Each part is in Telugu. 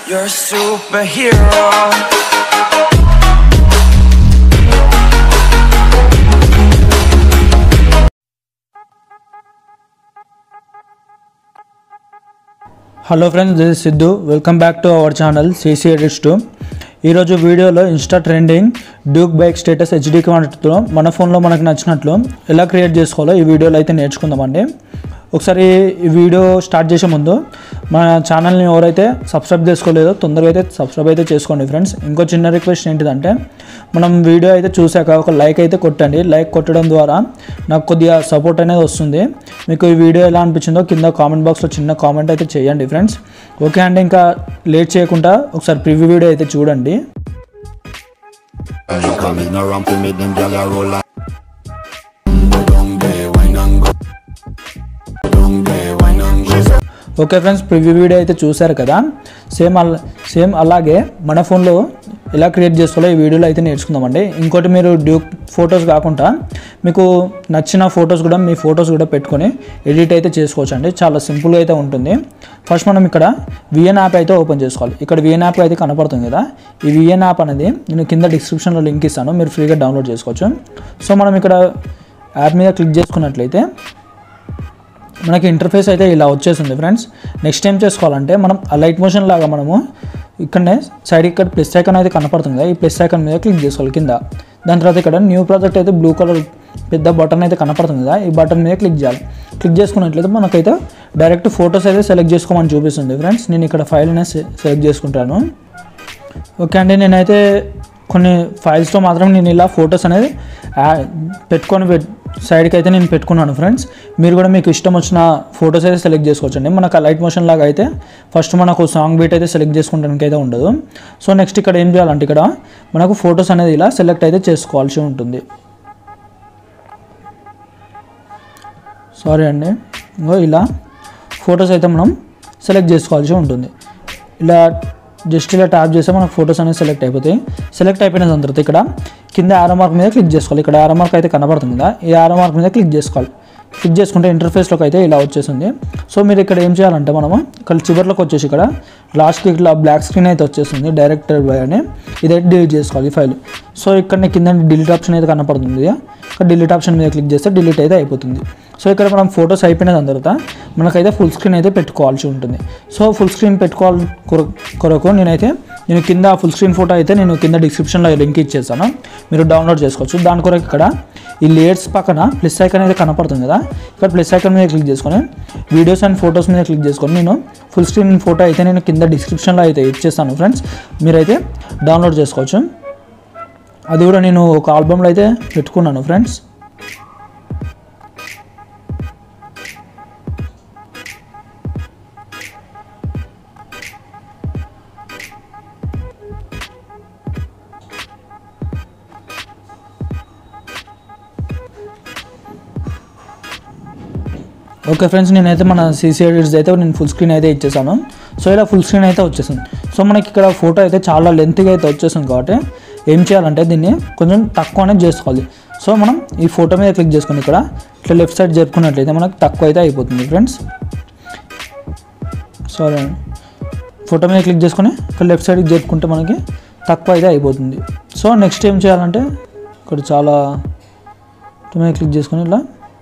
You're a superhero. Hello friends this is Siddhu welcome back to our channel CC edits two ఈరోజు వీడియోలో insta trending Duke bike status HD క్వాంటిటీలో మన ఫోన్లో మనకు నచ్చినట్లు ఎలా క్రియేట్ చేసుకోవాలో ఈ వీడియోలో అయితే నేర్చుకుందామండి ఒకసారి ఈ వీడియో స్టార్ట్ చేసే ముందు మన ఛానల్ని ఎవరైతే సబ్స్క్రైబ్ చేసుకోలేదో తొందరగా అయితే సబ్స్క్రైబ్ అయితే చేసుకోండి ఫ్రెండ్స్ ఇంకో చిన్న రిక్వెస్ట్ ఏంటిదంటే మనం వీడియో అయితే చూశాక ఒక లైక్ అయితే కొట్టండి లైక్ కొట్టడం ద్వారా నాకు కొద్దిగా సపోర్ట్ అనేది వస్తుంది మీకు ఈ వీడియో ఎలా అనిపించిందో కింద కామెంట్ బాక్స్లో చిన్న కామెంట్ అయితే చేయండి ఫ్రెండ్స్ ఓకే అండి ఇంకా లేట్ చేయకుండా ఒకసారి ప్రివ్యూ వీడియో అయితే చూడండి She coming around to make them gyal a roll like Go down there, wine and go Go down there, wine and go okay friends preview video అయితే చూశారు కదా సేమ్ అలా సేమ్ అలాగే మన ఫోన్లో ఎలా క్రియేట్ చేసుకోవాలో ఈ వీడియోలో అయితే నేర్చుకుందామండి ఇంకోటి మీరు డ్యూక్ ఫొటోస్ కాకుండా మీకు నచ్చిన ఫొటోస్ కూడా మీ ఫొటోస్ కూడా పెట్టుకొని ఎడిట్ అయితే చేసుకోవచ్చు అండి చాలా సింపుల్గా అయితే ఉంటుంది ఫస్ట్ మనం ఇక్కడ విఎన్ యాప్ అయితే ఓపెన్ చేసుకోవాలి ఇక్కడ విఎన్ యాప్ అయితే కనపడుతుంది కదా ఈ విఎన్ యాప్ అనేది నేను కింద డిస్క్రిప్షన్లో లింక్ ఇస్తాను మీరు ఫ్రీగా డౌన్లోడ్ చేసుకోవచ్చు సో మనం ఇక్కడ యాప్ మీద క్లిక్ చేసుకున్నట్లయితే మనకి ఇంటర్ఫేస్ అయితే ఇలా వచ్చేసింది ఫ్రెండ్స్ నెక్స్ట్ ఏం చేసుకోవాలంటే మనం ఆ లైట్ మోషన్ లాగా మనము ఇక్కడనే సైడ్ ఇక్కడ ప్లస్ ఐకాన్ అయితే కనపడుతుంది కదా ఈ ప్లస్ ఐకాన్ మీద క్లిక్ చేసుకోవాలి కింద దాని తర్వాత ఇక్కడ న్యూ ప్రాజెక్ట్ అయితే బ్లూ కలర్ పెద్ద బటన్ అయితే కనపడుతుంది కదా ఈ బటన్ మీద క్లిక్ చేయాలి క్లిక్ చేసుకున్నట్లయితే మనకైతే డైరెక్ట్ ఫొటోస్ అయితే సెలెక్ట్ చేసుకోమని చూపిస్తుంది ఫ్రెండ్స్ నేను ఇక్కడ ఫైల్ అనేది సెలెక్ట్ చేసుకుంటాను ఓకే అండి నేనైతే కొన్ని ఫైల్స్తో మాత్రం నేను ఇలా ఫొటోస్ అనేది యా- పెట్టుకొని పెట్ సైడ్కి అయితే నేను పెట్టుకున్నాను ఫ్రెండ్స్ మీరు కూడా మీకు ఇష్టం వచ్చిన ఫొటోస్ అయితే సెలెక్ట్ చేసుకోవచ్చు అండి మనకు లైట్ మోషన్ లాగా అయితే ఫస్ట్ మనకు సాంగ్ బీట్ అయితే సెలెక్ట్ చేసుకోవడానికి అయితే ఉండదు సో నెక్స్ట్ ఇక్కడ ఏం చేయాలంటే ఇక్కడ మనకు ఫొటోస్ అనేది ఇలా సెలెక్ట్ అయితే చేసుకోవాల్సి ఉంటుంది సారీ అండి ఇంకో ఇలా ఫొటోస్ అయితే మనం సెలెక్ట్ చేసుకోవాల్సి ఉంటుంది ఇలా జస్ట్ ఇలా ట్యాప్ చేస్తే మనకు ఫొటోస్ అనేవి సెలెక్ట్ అయిపోతాయి సెలెక్ట్ అయిపోయిన దాని తర్వాత ఇక్కడ కింద ఆరో మార్క్ మీద క్లిక్ చేసుకోవాలి ఇక్కడ ఆరో మార్క్ అయితే కనబడుతుంది కదా ఈ ఆరో మార్క్ మీద క్లిక్ చేసుకోవాలి క్లిక్ చేసుకుంటే ఇంటర్ఫేస్లోకి అయితే ఇలా వచ్చేసింది సో మీరు ఇక్కడ ఏం చేయాలంటే మనము ఇక్కడ చివరిలోకి వచ్చేసి ఇక్కడ లాస్ట్కి ఇట్లా బ్లాక్ స్క్రీన్ అయితే వచ్చేస్తుంది డైరెక్టర్ బై అని ఇదైతే డిలీట్ చేసుకోవాలి ఈ ఫైల్ సో ఇక్కడ కింద డిలీట్ ఆప్షన్ అయితే కనపడుతుంది కదా. ఇక్కడ డిలీట్ ఆప్షన్ మీద క్లిక్ చేస్తే డిలీట్ అయితే అయిపోతుంది సో ఇక్కడ మనం ఫొటోస్ అయిపోయిన దాని తర్వాత మనకైతే ఫుల్ స్క్రీన్ అయితే పెట్టుకోవాల్సి ఉంటుంది సో ఫుల్ స్క్రీన్ పెట్టుకోవాలి కొర- కొరకు నేనైతే నేను కింద ఫుల్ స్క్రీన్ ఫోటో అయితే నేను కింద డిస్క్రిప్షన్లో లింక్ ఇచ్చేస్తాను మీరు డౌన్లోడ్ చేసుకోవచ్చు దాని కొరకు ఇక్కడ ఈ లేయర్స్ పక్కన ప్లస్ ఐకాన్ అయితే కనపడుతుంది కదా ఇక్కడ ప్లస్ ఐకాన్ మీద క్లిక్ చేసుకొని వీడియోస్ అండ్ ఫొటోస్ మీద క్లిక్ చేసుకొని నేను ఫుల్ స్క్రీన్ ఫోటో అయితే నేను కింద డిస్క్రిప్షన్లో అయితే ఇచ్చేస్తాను ఫ్రెండ్స్ మీరైతే డౌన్లోడ్ చేసుకోవచ్చు అది కూడా నేను ఒక ఆల్బమ్లో అయితే పెట్టుకున్నాను ఫ్రెండ్స్ ఓకే ఫ్రెండ్స్ నేనైతే మన సీసీ ఎడిట్స్ అయితే నేను ఫుల్ స్క్రీన్ అయితే ఇచ్చేసాను సో ఇలా ఫుల్ స్క్రీన్ అయితే వచ్చేసింది సో మనకి ఇక్కడ ఫోటో అయితే చాలా లెంత్గా అయితే వచ్చేసింది కాబట్టి ఏం చేయాలంటే దీన్ని కొంచెం తక్కువ అనేది చేసుకోవాలి సో మనం ఈ ఫోటో మీద క్లిక్ చేసుకుని ఇక్కడ ఇట్లా లెఫ్ట్ సైడ్ జరుపుకున్నట్లయితే మనకు తక్కువ అయితే అయిపోతుంది ఫ్రెండ్స్ సారీ ఫోటో మీద క్లిక్ చేసుకొని ఇక్కడ లెఫ్ట్ సైడ్కి జరుపుకుంటే మనకి తక్కువ అయితే అయిపోతుంది సో నెక్స్ట్ ఏం చేయాలంటే ఇక్కడ చాలా ఫోటో మీద క్లిక్ చేసుకొని ఇలా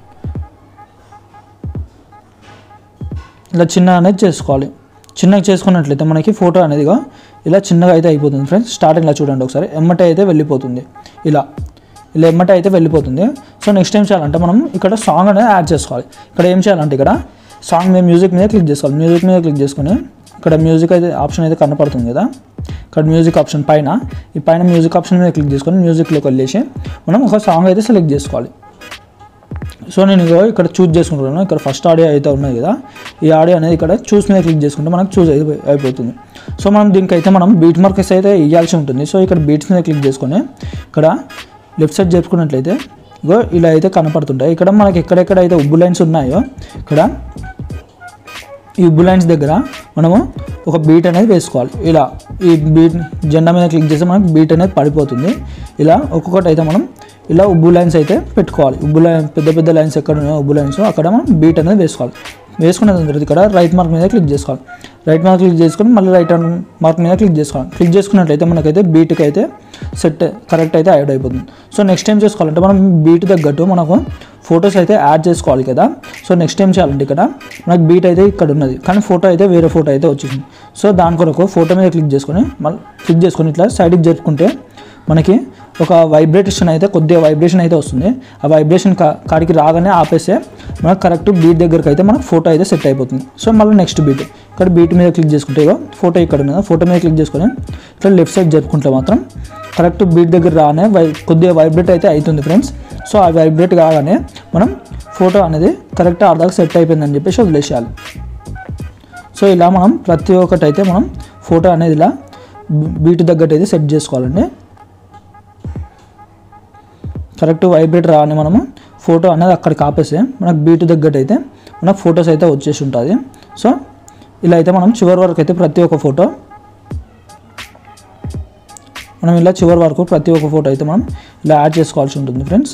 ఇలా చిన్న అనేది చేసుకోవాలి చిన్నగా చేసుకున్నట్లయితే మనకి ఫోటో అనేదిగా ఇలా చిన్నగా అయితే అయిపోతుంది ఫ్రెండ్స్ స్టార్టింగ్లో చూడండి ఒకసారి ఎమ్మటే అయితే వెళ్ళిపోతుంది ఇలా ఇలా ఎమ్మటే అయితే వెళ్ళిపోతుంది సో నెక్స్ట్ ఏం చేయాలంటే మనం ఇక్కడ సాంగ్ అనేది యాడ్ చేసుకోవాలి ఇక్కడ ఏం చేయాలంటే ఇక్కడ సాంగ్ మీద మ్యూజిక్ మీద క్లిక్ చేసుకోవాలి మ్యూజిక్ మీద క్లిక్ చేసుకొని ఇక్కడ మ్యూజిక్ అయితే ఆప్షన్ అయితే కనపడుతుంది కదా ఇక్కడ మ్యూజిక్ ఆప్షన్ పైన ఈ పైన మ్యూజిక్ ఆప్షన్ మీద క్లిక్ చేసుకొని మ్యూజిక్లోకి వెళ్ళేసి మనం ఒక సాంగ్ అయితే సెలెక్ట్ చేసుకోవాలి సో నేను ఇగో ఇక్కడ చూస్ చేసుకుంటున్నాను ఇక్కడ ఫస్ట్ ఆడియో అయితే ఉన్నది కదా ఈ ఆడియో అనేది ఇక్కడ చూస్ మీద క్లిక్ చేసుకుంటే మనకు చూస్ అయితే అయిపోతుంది సో మనం దీనికైతే మనం బీట్ మార్కర్స్ అయితే ఇవ్వాల్సి ఉంటుంది సో ఇక్కడ బీట్స్ మీద క్లిక్ చేసుకొని ఇక్కడ లెఫ్ట్ సైడ్ జరుపుకున్నట్లయితే ఇగో ఇలా అయితే కనపడుతుంటాయి ఇక్కడ మనకి ఎక్కడెక్కడ అయితే ఉబ్బు లైన్స్ ఉన్నాయో ఇక్కడ ఈ ఉబ్బు లైన్స్ దగ్గర మనము ఒక బీట్ అనేది వేసుకోవాలి ఇలా ఈ బీట్ జెండా మీద క్లిక్ చేస్తే మనకి బీట్ అనేది పడిపోతుంది ఇలా ఒక్కొక్కటి అయితే మనం ఇలా ఉబ్బు లైన్స్ అయితే పెట్టుకోవాలి ఉబ్బు లైన్ పెద్ద పెద్ద లైన్స్ ఎక్కడ ఉన్నాయో ఉబ్బు లైన్స్ అక్కడ మనం బీట్ అనేది వేసుకోవాలి వేసుకున్న తర్వాత ఇక్కడ రైట్ మార్క్ మీద క్లిక్ చేసుకోవాలి రైట్ మార్క్ క్లిక్ చేసుకొని మళ్ళీ రైట్ మార్క్ మీద క్లిక్ చేసుకోవాలి క్లిక్ చేసుకున్నట్లయితే మనకైతే బీట్కి అయితే సెట్ కరెక్ట్ అయితే యాడ్ అయిపోతుంది సో నెక్స్ట్ టైం చేసుకోవాలంటే మనం బీట్ తగ్గట్టు మనకు ఫొటోస్ అయితే యాడ్ చేసుకోవాలి కదా సో నెక్స్ట్ టైం చేయాలంటే ఇక్కడ మనకు బీట్ అయితే ఇక్కడ ఉన్నది కానీ ఫోటో అయితే వేరే ఫోటో అయితే వచ్చేసింది సో దాని కొరకు ఫోటో మీద క్లిక్ చేసుకొని మళ్ళీ క్లిక్ చేసుకొని ఇట్లా సైడ్కి జరుపుకుంటే మనకి ఒక వైబ్రేషన్ అయితే కొద్దిగా వైబ్రేషన్ అయితే వస్తుంది ఆ వైబ్రేషన్ కా కాడికి రాగానే ఆపేస్తే మనకు కరెక్ట్ బీట్ దగ్గరికి అయితే మనకు ఫోటో అయితే సెట్ అయిపోతుంది సో మళ్ళీ నెక్స్ట్ బీట్ ఇక్కడ బీట్ మీద క్లిక్ చేసుకుంటే ఇగో ఫోటో ఇక్కడ ఉన్నది ఫోటో మీద క్లిక్ చేసుకొని ఇట్లా లెఫ్ట్ సైడ్ జరుపుకుంటే మాత్రం కరెక్ట్ బీట్ దగ్గర రాగానే వై కొద్దిగా వైబ్రేట్ అయితే అవుతుంది ఫ్రెండ్స్ సో ఆ వైబ్రేట్ కాగానే మనం ఫోటో అనేది కరెక్ట్ ఆర్దాకా సెట్ అయిపోయిందని చెప్పేసి వదిలేసేయాలి సో ఇలా మనం ప్రతి ఒక్కటి అయితే మనం ఫోటో అనేది ఇలా బీట్ తగ్గట్టు అయితే సెట్ చేసుకోవాలండి కరెక్ట్ వైబ్రేట్ రాని మనము ఫోటో అనేది అక్కడికి ఆపేస్తే మనకు బీట్ తగ్గట్టు అయితే మనకు ఫొటోస్ అయితే వచ్చేసి ఉంటుంది సో ఇలా అయితే మనం చివరి వరకు అయితే ప్రతి ఒక్క ఫోటో మనం ఇలా చివరి వరకు ప్రతి ఒక్క ఫోటో అయితే మనం ఇలా యాడ్ చేసుకోవాల్సి ఉంటుంది ఫ్రెండ్స్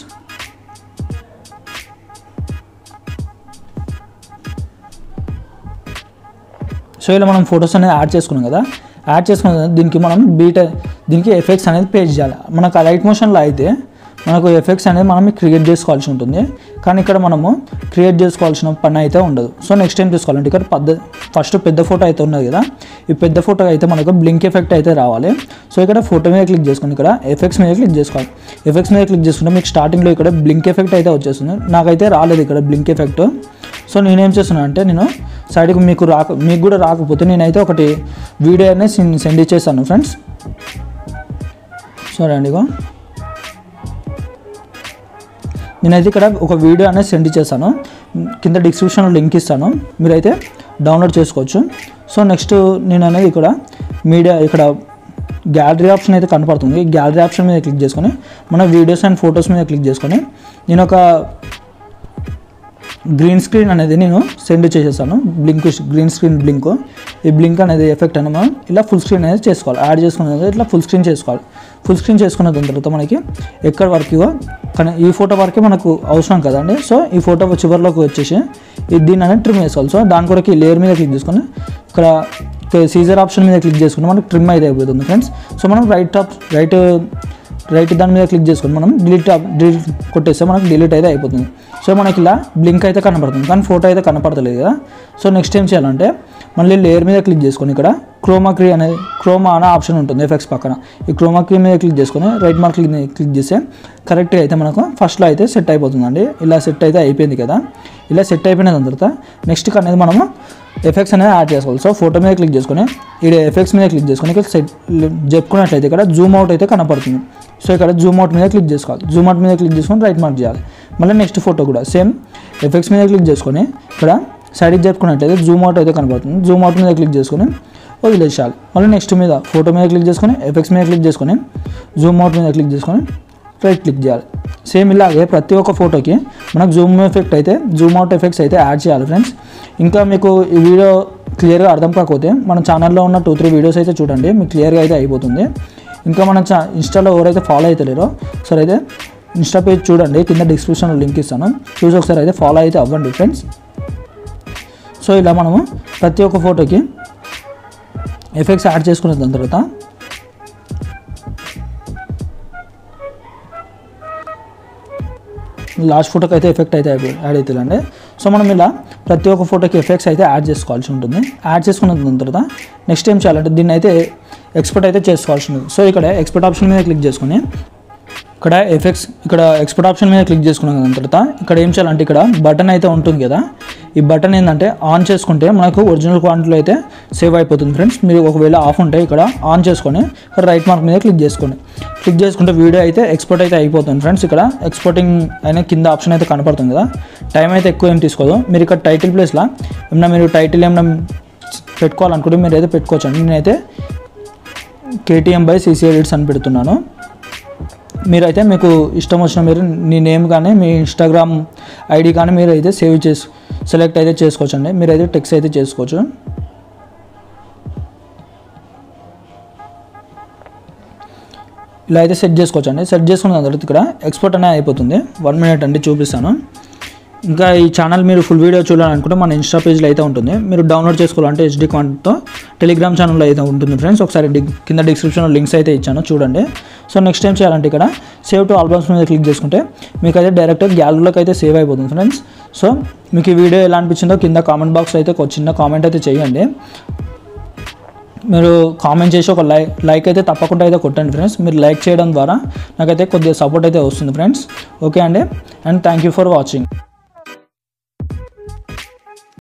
సో ఇలా మనం ఫొటోస్ అనేది యాడ్ చేసుకున్నాం కదా యాడ్ చేసుకున్న తర్వాత దీనికి మనం బీట్ దీనికి ఎఫెక్ట్స్ అనేది పే చేయాలి మనకు ఆ లైట్ మోషన్లో అయితే మనకు ఎఫెక్ట్స్ అనేది మనం క్రియేట్ చేసుకోవాల్సి ఉంటుంది కానీ ఇక్కడ మనము క్రియేట్ చేసుకోవాల్సిన పని అయితే ఉండదు సో నెక్స్ట్ టైం తీసుకోవాలంటే ఇక్కడ పెద్ద ఫస్ట్ పెద్ద ఫోటో అయితే ఉన్నది కదా ఈ పెద్ద ఫోటో అయితే మనకు బ్లింక్ ఎఫెక్ట్ అయితే రావాలి సో ఇక్కడ ఫోటో మీద క్లిక్ చేసుకుని ఇక్కడ ఎఫెక్ట్స్ మీద క్లిక్ చేసుకోవాలి ఎఫెక్ట్స్ మీద క్లిక్ చేసుకుంటే మీకు స్టార్టింగ్లో ఇక్కడ బ్లింక్ ఎఫెక్ట్ అయితే వచ్చేస్తుంది నాకైతే రాలేదు ఇక్కడ బ్లింక్ ఎఫెక్ట్ సో నేనేం చేస్తున్నాను అంటే నేను సైడ్కి మీకు రాక మీకు కూడా రాకపోతే నేనైతే ఒకటి వీడియో అనేది సెండ్ ఇచ్చేస్తాను ఫ్రెండ్స్ సరే అండి ఇగో నేనైతే ఇక్కడ ఒక వీడియో అనేది సెండ్ చేస్తాను కింద డిస్క్రిప్షన్లో లింక్ ఇస్తాను మీరైతే డౌన్లోడ్ చేసుకోవచ్చు సో నెక్స్ట్ నేను అనేది ఇక్కడ మీడియా ఇక్కడ గ్యాలరీ ఆప్షన్ అయితే కనపడుతుంది గ్యాలరీ ఆప్షన్ మీద క్లిక్ చేసుకొని మన వీడియోస్ అండ్ ఫొటోస్ మీద క్లిక్ చేసుకొని నేను ఒక గ్రీన్ స్క్రీన్ అనేది నేను సెండ్ చేసేసాను బ్లింక్ గ్రీన్ స్క్రీన్ బ్లింక్ ఈ బ్లింక్ అనేది ఎఫెక్ట్ అని మనం ఇలా ఫుల్ స్క్రీన్ అనేది చేసుకోవాలి యాడ్ చేసుకున్న తర్వాత ఇట్లా ఫుల్ స్క్రీన్ చేసుకోవాలి ఫుల్ స్క్రీన్ చేసుకున్న దాని తర్వాత మనకి ఎక్కడ వరకు కానీ ఈ ఫోటో వరకే మనకు అవసరం కదండి సో ఈ ఫోటో చివరిలోకి వచ్చేసి ఈ దీన్ని అనేది ట్రిమ్ చేసుకోవాలి సో దాని కొరకు ఈ లేయర్ మీద క్లిక్ చేసుకొని ఇక్కడ సీజర్ ఆప్షన్ మీద క్లిక్ చేసుకుని మనకు ట్రిమ్ అయితే అయిపోతుంది ఫ్రెండ్స్ సో మనం రైట్ టాప్ రైట్ రైట్ దాని మీద క్లిక్ చేసుకొని మనం డిలీట్ డిలీట్ కొట్టేస్తే మనకు డిలీట్ అయితే అయిపోతుంది సో మనకి ఇలా బ్లింక్ అయితే కనపడుతుంది కానీ ఫోటో అయితే కనపడతలేదు కదా సో నెక్స్ట్ ఏం చేయాలంటే మళ్ళీ లేయర్ మీద క్లిక్ చేసుకొని ఇక్కడ క్రోమా క్రీ అనేది క్రోమా అనే ఆప్షన్ ఉంటుంది ఎఫెక్ట్స్ పక్కన ఈ క్రోమా క్రీ మీద క్లిక్ చేసుకొని రైట్ మార్క్ క్లిక్ క్లిక్ చేస్తే కరెక్ట్గా అయితే మనకు ఫస్ట్లో అయితే సెట్ అయిపోతుందండి ఇలా సెట్ అయితే అయిపోయింది కదా ఇలా సెట్ అయిపోయిన దాని తర్వాత నెక్స్ట్ అనేది మనము ఎఫెక్ట్స్ అనేది యాడ్ చేసుకోవాలి సో ఫోటో మీద క్లిక్ చేసుకొని ఇక్కడ ఎఫెక్ట్స్ మీద క్లిక్ చేసుకొని ఇక్కడ సెట్ చెప్పుకున్నట్లయితే ఇక్కడ జూమ్ అవుట్ అయితే కనపడుతుంది సో ఇక్కడ జూమ్ అవుట్ మీద క్లిక్ చేసుకోవాలి జూమ్ అవుట్ మీద క్లిక్ చేసుకొని రైట్ మార్క్ చేయాలి మళ్ళీ నెక్స్ట్ ఫోటో కూడా సేమ్ ఎఫెక్ట్స్ మీద క్లిక్ చేసుకొని ఇక్కడ సైడ్కి చెప్పుకున్నట్లయితే జూమ్ అవుట్ అయితే కనపడుతుంది జూమ్ అవుట్ మీద క్లిక్ చేసుకొని వదిలేసేయాలి మళ్ళీ నెక్స్ట్ మీద ఫోటో మీద క్లిక్ చేసుకొని ఎఫెక్ట్స్ మీద క్లిక్ చేసుకొని జూమ్ అవుట్ మీద క్లిక్ చేసుకొని రైట్ క్లిక్ చేయాలి సేమ్ ఇలాగే ప్రతి ఒక్క ఫోటోకి మనకు జూమ్ ఎఫెక్ట్ అయితే జూమ్ అవుట్ ఎఫెక్ట్స్ అయితే యాడ్ చేయాలి ఫ్రెండ్స్ ఇంకా మీకు ఈ వీడియో క్లియర్గా అర్థం కాకపోతే మన ఛానల్లో ఉన్న టూ త్రీ వీడియోస్ అయితే చూడండి మీకు క్లియర్గా అయితే అయిపోతుంది ఇంకా మన ఛా ఇన్స్టాలో ఎవరైతే ఫాలో అవుతలేరో సరే అయితే ఇన్స్టా పేజ్ చూడండి కింద డిస్క్రిప్షన్లో లింక్ ఇస్తాను చూసి ఒకసారి అయితే ఫాలో అయితే అవ్వండి ఫ్రెండ్స్ సో ఇలా మనము ప్రతి ఒక్క ఫోటోకి ఎఫెక్ట్స్ యాడ్ చేసుకున్న దాని తర్వాత లాస్ట్ ఫోటోకి అయితే ఎఫెక్ట్ అయితే అయిపోయి- యాడ్ అవుతుందండి సో మనం ఇలా ప్రతి ఒక్క ఫోటోకి ఎఫెక్ట్స్ అయితే యాడ్ చేసుకోవాల్సి ఉంటుంది యాడ్ చేసుకున్న దాని తర్వాత నెక్స్ట్ ఏం చేయాలంటే దీన్ని అయితే ఎక్స్పోర్ట్ అయితే చేసుకోవాల్సి ఉంటుంది సో ఇక్కడ ఎక్స్పోర్ట్ ఆప్షన్ మీద క్లిక్ చేసుకొని ఇక్కడ ఎఫెక్ట్స్ ఇక్కడ ఎక్స్పోర్ట్ ఆప్షన్ మీద క్లిక్ చేసుకున్నాం దాని తర్వాత ఇక్కడ ఏం చేయాలంటే ఇక్కడ బటన్ అయితే ఉంటుంది కదా ఈ బటన్ ఏంటంటే ఆన్ చేసుకుంటే మనకు ఒరిజినల్ క్వాంటిటీలో అయితే సేవ్ అయిపోతుంది ఫ్రెండ్స్ మీరు ఒకవేళ ఆఫ్ ఉంటే ఇక్కడ ఆన్ చేసుకొని ఇక్కడ రైట్ మార్క్ మీద క్లిక్ చేసుకోండి క్లిక్ చేసుకుంటే వీడియో అయితే ఎక్స్పోర్ట్ అయితే అయిపోతుంది ఫ్రెండ్స్ ఇక్కడ ఎక్స్పోర్టింగ్ అయిన కింద ఆప్షన్ అయితే కనపడుతుంది కదా టైం అయితే ఎక్కువ ఏం తీసుకోదు మీరు ఇక్కడ టైటిల్ ప్లేస్లో ఏమన్నా మీరు టైటిల్ ఏమన్నా పెట్టుకోవాలనుకుంటే మీరు అయితే పెట్టుకోవచ్చు అండి నేనైతే కేటీఎం బై సీసీ ఎడిట్స్ అని పెడుతున్నాను మీరైతే మీకు ఇష్టం వచ్చిన మీరు మీ నేమ్ కానీ మీ ఇన్స్టాగ్రామ్ ఐడి కానీ మీరు అయితే సేవ్ చేసి సెలెక్ట్ అయితే చేసుకోవచ్చు అండి మీరైతే టెక్స్ట్ అయితే చేసుకోవచ్చు ఇలా అయితే సెట్ చేసుకోవచ్చు అండి సెట్ చేసుకున్న తర్వాత ఇక్కడ ఎక్స్పోర్ట్ అనేది అయిపోతుంది వన్ మినిట్ అండి చూపిస్తాను ఇంకా ఈ ఛానల్ మీరు ఫుల్ వీడియో చూడాలనుకుంటే మన ఇన్స్టా పేజ్లో అయితే ఉంటుంది మీరు డౌన్లోడ్ చేసుకోవాలంటే హెచ్డి క్వాంట్తో టెలిగ్రామ్ ఛానల్లో అయితే ఉంటుంది ఫ్రెండ్స్ ఒకసారి డి- కింద డిస్క్రిప్షన్లో లింక్స్ అయితే ఇచ్చాను చూడండి సో నెక్స్ట్ టైం చేయాలంటే ఇక్కడ సేవ్ టు ఆల్బమ్స్ మీద క్లిక్ చేసుకుంటే మీకు అయితే డైరెక్ట్ గ్యాలరీలోకి అయితే సేవ్ అయిపోతుంది ఫ్రెండ్స్ సో మీకు ఈ వీడియో ఎలా అనిపించిందో కింద కామెంట్ బాక్స్ అయితే ఒక చిన్న కామెంట్ అయితే చేయండి మీరు కామెంట్ చేసి ఒక లైక్ లైక్ అయితే తప్పకుండా అయితే కొట్టండి ఫ్రెండ్స్ మీరు లైక్ చేయడం ద్వారా నాకైతే కొద్దిగా సపోర్ట్ అయితే వస్తుంది ఫ్రెండ్స్ ఓకే అండి and thank you for watching